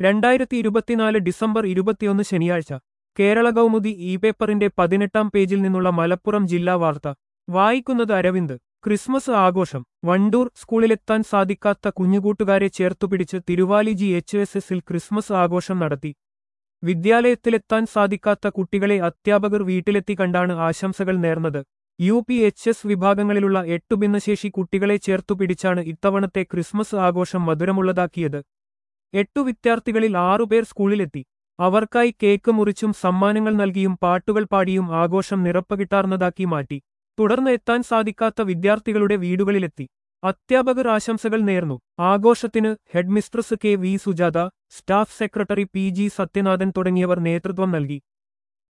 രണ്ടായിരത്തി ഇരുപത്തിനാല് ഡിസംബർ ഇരുപത്തിയൊന്ന് ശനിയാഴ്ച കേരള കൗമുദി ഇ പേപ്പറിന്റെ പതിനെട്ടാം പേജിൽ നിന്നുള്ള മലപ്പുറം ജില്ലാ വാർത്ത വായിക്കുന്നത് അരവിന്ദ് ക്രിസ്മസ് ആഘോഷം വണ്ടൂർ സ്കൂളിലെത്താൻ സാധിക്കാത്ത കുഞ്ഞുകൂട്ടുകാരെ ചേർത്തുപിടിച്ച് തിരുവാലി ജി എച്ച് എസ് എസിൽ ക്രിസ്മസ് ആഘോഷം നടത്തി വിദ്യാലയത്തിലെത്താൻ സാധിക്കാത്ത കുട്ടികളെ അധ്യാപകർ വീട്ടിലെത്തി കണ്ടാണ് ആശംസകൾ നേർന്നത് യു പി എച്ച് എസ് വിഭാഗങ്ങളിലുള്ള എട്ടു ഭിന്നശേഷി കുട്ടികളെ ചേർത്തുപിടിച്ചാണ് ഇത്തവണത്തെ ക്രിസ്മസ് ആഘോഷം മധുരമുള്ളതാക്കിയത് എട്ടു വിദ്യാർത്ഥികളിൽ ആറുപേർ സ്കൂളിലെത്തി അവർക്കായി കേക്ക് മുറിച്ചും സമ്മാനങ്ങൾ നൽകിയും പാട്ടുകൾ പാടിയും ആഘോഷം നിറപ്പകിട്ടാർന്നതാക്കി മാറ്റി തുടർന്ന് എത്താൻ സാധിക്കാത്ത വിദ്യാർത്ഥികളുടെ വീടുകളിലെത്തി അധ്യാപകർ ആശംസകൾ നേർന്നു ആഘോഷത്തിന് headmistress K V Sujatha staff secretary P G Sathyanathan തുടങ്ങിയവർ നേതൃത്വം നൽകി